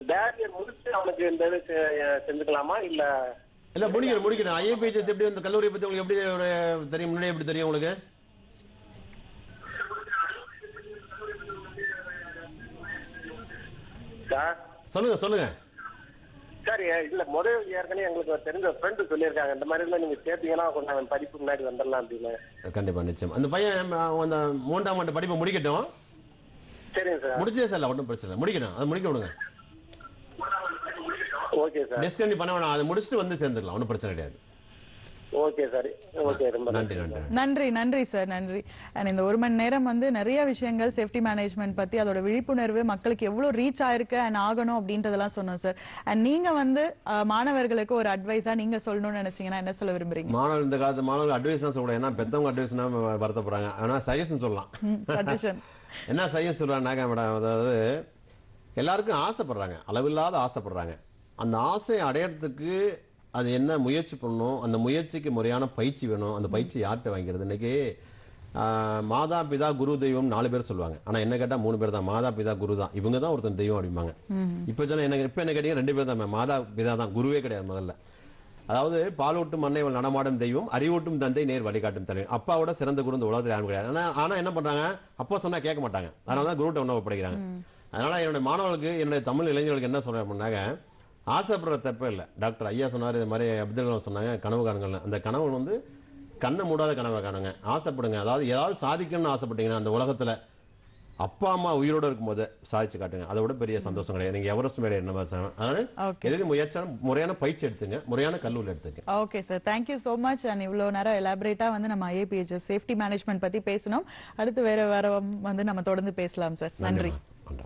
Barrier முடிச்சு அவனுக்கு இந்த இது செ- செஞ்சுக்கலாமா இல்ல இல்ல முடிக்கணும் முடிக்கணும் ஐஏபிஹெச்எஸ் எப்படி இந்த கல்லூரியை பத்தி உங்களுக்கு எப்படி ஒரு தெரியும் முன்னாடி எப்படி தெரியும் உங்களுக்கு சார் சொல்லுங்க சொல்லுங்க சார் ஏ- இல்ல முதல் ஏற்கனவே எங்களுக்கு ஒரு தெரிஞ்ச ஃப்ரெண்டு சொல்லியிருக்காங்க இந்த மாதிரி எல்லாம் நீங்க சேர்த்தீங்கன்னா கொஞ்சம் அவன் படிப்பு முன்னாடி வந்துடலாம் அப்படின்னு கண்டிப்பா நிச்சயம் அந்த பையன் அஹ், அந்த மூன்றாம் ஆண்டு படிப்பை முடிக்கட்டும் சரிங்க சார் முடிச்சே சார் ஒன்றும் பிரச்சனை இல்லை முடிக்கணும் அது முடிக்க விடுங்க ஓகே சார் டிஸ்கண்டினியூ பண்ண வேணாம் அதை முடிச்சுட்டு வந்து சேர்ந்துடலாம் ஒன்றும் பிரச்சனை கிடையாது ஓகே சார் ஓகே ரொம்ப நன்றி நன்றி நன்றி நன்றி சார் நன்றி அண்ட் இந்த ஒரு மணி நேரம் வந்து நிறைய விஷயங்கள் சேஃப்டி மேனேஜ்மெண்ட் பத்தி அதோட விழிப்புணர்வு மக்களுக்கு எவ்வளவு ரீச் ஆயிருக்கு அண்ட் ஆகணும் அப்படின்றதெல்லாம் சொன்னோம் சார் அண்ட் நீங்க வந்து அஹ், மாணவர்களுக்கு ஒரு அட்வைஸா நீங்க சொல்லணும்னு நினைச்சீங்கன்னா என்ன சொல்ல விரும்புறீங்க மாணவர் இந்த காலத்து மாணவர்கள் அட்வைஸ் தான் சொல்லக்கூடாது ஏன்னா பெத்தவங்க அட்வைஸ்னா வருத்தப்படுறாங்க ஆனா சஜஷன் சொல்லலாம் சஜஷன் என்ன சஜஷன் சொல்றாங்கன்னாக்கா மேடம் அதாவது எல்லாருக்கும் ஆசைப்படுறாங்க அளவில்லாத ஆசைப்படுறாங்க அந்த ஆசையை அடையறதுக்கு அது என்ன முயற்சி பண்ணணும் அந்த முயற்சிக்கு முறையான பயிற்சி வேணும் அந்த பயிற்சி யார்கிட்ட வாங்கிறது இன்னைக்கு ஆஹ், மாதா பிதா குரு தெய்வம் நாலு பேர் சொல்லுவாங்க ஆனா என்ன கேட்டா மூணு பேர் தான் மாதா பிதா குரு தான் இவங்க தான் ஒருத்தன் தெய்வம் அப்படிம்பாங்க இப்ப சொன்ன என்ன இப்ப என்ன கேட்டீங்க ரெண்டு பேர் தான் மாதா பிதா தான் குருவே கிடையாது முதல்ல அதாவது பாலூட்டும் மண்ணை நடமாடும் தெய்வம் அறிவூட்டும் தந்தை நேர் வழிகாட்டும் தலைவர் அப்பாவோட சிறந்த குரு இந்த உலகத்தில் யாரும் கிடையாது ஆனா ஆனா என்ன பண்றாங்க அப்பா சொன்னா கேட்க மாட்டாங்க அதனால தான் குருட்ட உணவு படைக்கிறாங்க அதனால என்னுடைய மாணவர்களுக்கு என்னுடைய தமிழ் இளைஞர்களுக்கு என்ன சொல்றேன் அப்படின்னாங்க ஆசைப்படுற தப்பே இல்லை டாக்டர் ஐயா சொன்னார் இது மாதிரி அப்துல் கலாம் சொன்னாங்க கனவு காணுங்கள் அந்த கனவு வந்து கண்ணை மூடாத கனவை காணுங்க ஆசைப்படுங்க அதாவது ஏதாவது சாதிக்கணும்னு ஆசைப்பட்டீங்கன்னா அந்த உலகத்துல அப்பா அம்மா உயிரோட இருக்கும்போது சாதிச்சு காட்டுங்க அதை விட பெரிய சந்தோஷம் கிடையாது நீங்க எவரெஸ்ட் மேலே என்ன அதனால Okay. எதுக்கு முயற்சியான முறையான பயிற்சி எடுத்துங்க முறையான கல்லூரி எடுத்துங்க okay sir thank you so much and இவ்வளோ நேரம் எலாபரேட்டா வந்து நம்ம ஐஏபிஹெச்எஸ் சேஃப்டி மேனேஜ்மெண்ட் பத்தி பேசணும் அடுத்து வேற வேற வந்து நம்ம தொடர்ந்து பேசலாம் சார் நன்றி நன்றி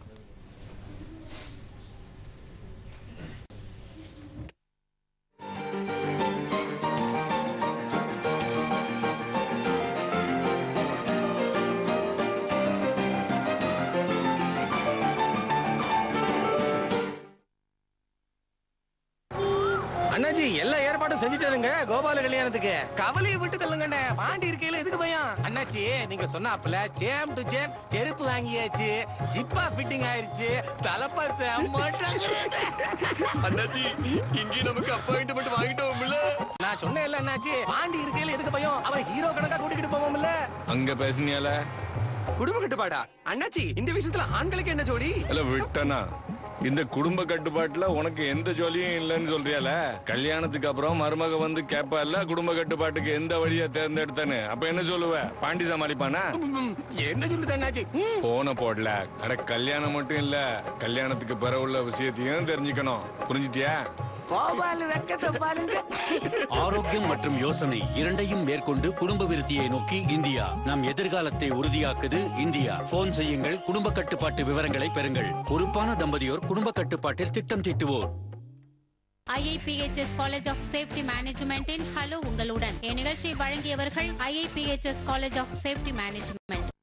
அண்ணாஜி எல்லா ஏற்பாடும் செஞ்சுட்டாருங்க கோபால கல்யாணத்துக்கு கவலையை விட்டு தள்ளுங்கண்ணே பாண்டி இருக்கையில எதுக்கு பயம் அண்ணாச்சி நீங்க சொன்னாப்புல சேம் டு சேம் செருப்பு வாங்கியாச்சு ஜிப்பா ஃபிட்டிங் ஆயிருச்சு தலைப்பாத்து அண்ணாச்சி இங்கே நமக்கு அப்பாயின்மெண்ட் வாங்கிட்டோம்ல நான் சொன்னேன்ல அண்ணாச்சி பாண்டி இருக்கையில எதுக்கு பயம் அவன் ஹீரோ கணக்கா கூட்டிக்கிட்டு போவோம்ல அங்க பேசுனியால குடும்ப கட்டுப்பாடா அண்ணாச்சி இந்த விஷயத்துல ஆண்களுக்கு என்ன ஜோடி இல்ல விட்டனா இந்த குடும்ப கட்டுப்பாட்டுல உனக்கு எந்த ஜோலியும் இல்லைன்னு சொல்றியால கல்யாணத்துக்கு அப்புறம் மருமக வந்து கேப்பா இல்ல குடும்ப கட்டுப்பாட்டுக்கு எந்த வழியா தேர்ந்தெடுத்தேன்னு அப்ப என்ன சொல்லுவ பாண்டி சமாளிப்பானா ம், என்ன சொல்லுது அண்ணாச்சி ம். போன போடல அட கல்யாணம் மட்டும் இல்ல கல்யாணத்துக்கு பிற உள்ள விஷயத்தையும் தெரிஞ்சுக்கணும் புரிஞ்சுட்டியா கோபால் வெக்கத்தை பாருங்க ஆரோக்கியம் மற்றும் யோசனை இரண்டையும் மேற்கொண்டு குடும்ப விருத்தியை நோக்கி இந்தியா நம் எதிர்காலத்தை உறுதியாக்குது இந்தியா போன் செய்யுங்கள் குடும்ப கட்டுப்பாட்டு விவரங்களை பெறுங்கள் பொறுப்பான தம்பதியோர் குடும்ப கட்டுப்பாட்டில் திட்டம் தீட்டுவோர் IIPHS காலேஜ் ஆஃப் சேஃப்டி மேனேஜ்மெண்டின் ஹலோ உங்களுடன் இந்நிகழ்ச்சியை வழங்கியவர்கள் IIPHS college of safety management